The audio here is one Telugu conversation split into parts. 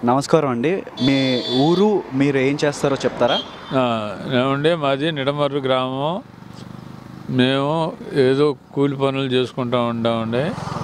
నమస్కారం అండి మీ ఊరు మీరు ఏం చేస్తారో చెప్తారా ఆ, ఏమండి మాది నిడమర్రు గ్రామం మేము ఏదో కూలి పనులు చేసుకుంటూ ఉంటామండి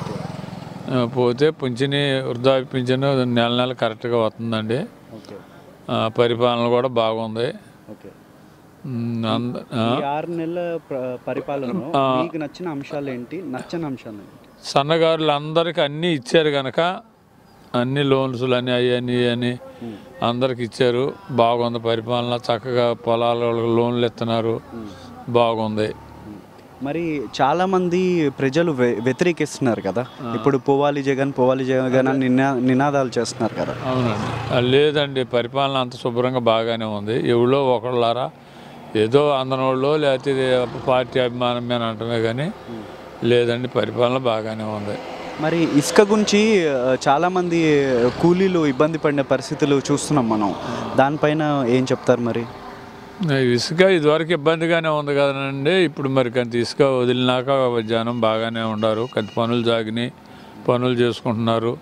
ఆ, పోతే పింఛని వృద్ధాప్య పింఛను నెల నెల కరెక్ట్గా వస్తుందండి ఓకే ఆ, పరిపాలన కూడా బాగుంది ఓకే ఉమ్, అంద ఆ, ఈ ఆరు నెలల ప్ర- పరిపాలనలో మీకు నచ్చిన అంశాలు ఏంటి నచ్చని అంశాలు ఏంటి సన్నగారులు అందరికి అన్నీ ఇచ్చారు కనుక అన్ని లోన్స్లు అని అవన్నీ అని అందరికి ఇచ్చారు బాగుంది పరిపాలన చక్కగా పొలాల లోన్లు ఇస్తున్నారు బాగుంది మరి చాలా మంది ప్రజలు వ్య- వ్యతిరేకిస్తున్నారు కదా ఇప్పుడు పోవాలి జగన్ పోవాలి జగన్ అని నినా నినాదాలు చేస్తున్నారు కదా అవునండి ఆ, లేదండి పరిపాలన అంత శుభ్రంగా బాగానే ఉంది ఎవరో ఒకళ్ళారా ఏదో అందనోళ్ళు లేకపోతే పార్టీ అభిమానం మీద అంటమే కానీ లేదండి పరిపాలన బాగానే ఉంది మరి ఇసుక గురించి ఆ, చాలా మంది కూలీలు ఇబ్బంది పడిన పరిస్థితులు చూస్తున్నాం మనం దానిపైన ఏం చెప్తారు మరి ఇసుక ఇదివరకు ఇబ్బందిగానే ఉంది కదండి ఇప్పుడు మరి కొంత ఇసుక వదిలినాక జనం బాగానే ఉన్నారు కొంత పనులు సాగినాయి పనులు చేసుకుంటున్నారు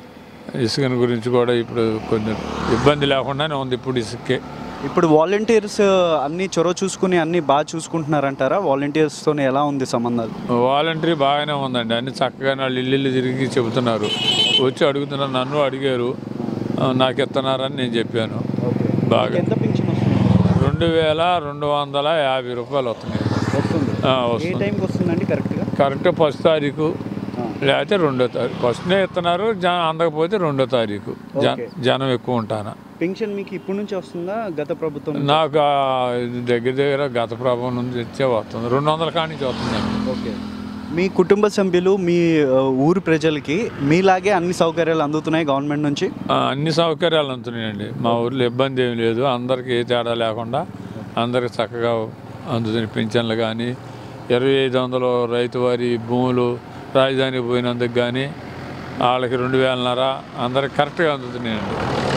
ఇసుకని గురించి కూడా ఇప్పుడు కొంచెం ఇబ్బంది లేకుండానే ఉంది ఇప్పుడు ఇసుకే ఇప్పుడు వాలంటీర్స్ అన్ని చొరవ చూసుకుని అన్ని బాగా చూసుకుంటున్నారంటారా వాలంటీర్స్తో ఎలా ఉంది సంబంధాలు వాలంటరీ బాగానే ఉందండి అన్ని చక్కగా వాళ్ళు ఇల్లు ఇల్లు తిరిగి చెబుతున్నారు వచ్చి అడుగుతున్నారు నన్ను అడిగారు ఆ, నాకు ఇస్తున్నారని నేను చెప్పాను బాగా ఎంత పింఛన్ వస్తుంది రెండు వేల రెండు వందల యాభై రూపాయలు వస్తున్నాయి వస్తుంది ఆ, ఏ వస్తుంది టైంకి వస్తుందండి కరెక్ట్గా కరెక్ట్ ఫస్ట్ తారీఖు లేకపోతే రెండో తారీఖు ఫస్ట్నే ఇస్తున్నారు జన అందకపోతే రెండో తారీఖు జన ఓకే. జనం ఎక్కువ ఉంటాను పెన్షన్ మీకు ఇప్పటి నుంచి వస్తుందా గత ప్రభుత్వం నుంచి? నాకు ఆ దగ్గర దగ్గర గత ప్రభావం నుంచి వచ్చే వస్తుంది రెండు వందల కాడి నుంచి వస్తుందండి ఓకే మీ కుటుంబ సభ్యులు మీ ఆ, ఊరు ప్రజలకి మీలాగే అన్ని సౌకర్యాలు అందుతున్నాయి గవర్నమెంట్ నుంచి ఆ, అన్ని సౌకర్యాలు అందుతున్నాయండి మా ఊర్లో ఇబ్బంది ఏమి లేదు అందరికి ఏ తేడా లేకుండా అందరికి చక్కగా అందుతున్నాయి పింఛన్లు కానీ ఇరవై ఐదు వందలు రైతు వారి భూములు రాజధాని పోయినందుకు కానీ వాళ్ళకి రెండు వేలన్నర అందరికి కరెక్ట్గా అందుతున్నాయండి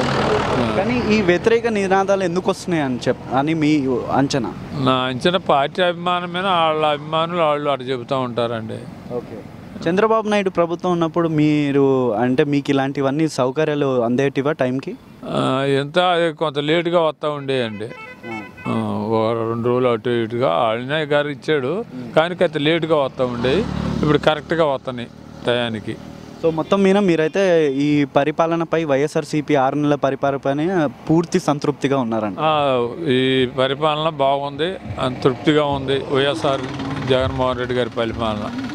కానీ ఈ వ్యతిరేక నినాదాలు ఎందుకు వస్తున్నాయి అని చెప్ అని మీ అంచనా నా అంచనా పార్టీ అభిమానం మీద వాళ్ళ అభిమానులు వాళ్ళు అటు చెబుతూ ఉంటారండి ఓకే చంద్రబాబు నాయుడు ప్రభుత్వం ఉన్నప్పుడు మీరు అంటే మీకు ఇలాంటివన్నీ సౌకర్యాలు అందేటివా టైంకి ఆ, ఎంత అది కొంత లేటుగా వస్తూ ఉండేయండి ఆ, ఓ రెండు రోజులు అటు ఇటుగా ఆయన గారు ఇచ్చాడు కానీ కొంత లేటుగా వస్తూ ఉండేవి ఇప్పుడు కరెక్ట్గా వస్తున్నాయి టయానికి సో మొత్తం మీద మీరైతే ఈ పరిపాలనపై వైఎస్ఆర్సీపీ ఆరు నెలల పరిపాలన పూర్తి సంతృప్తిగా ఉన్నారండి ఆ, ఈ పరిపాలన బాగుంది అంత తృప్తిగా ఉంది వైఎస్ఆర్ జగన్మోహన్ రెడ్డి గారి పరిపాలన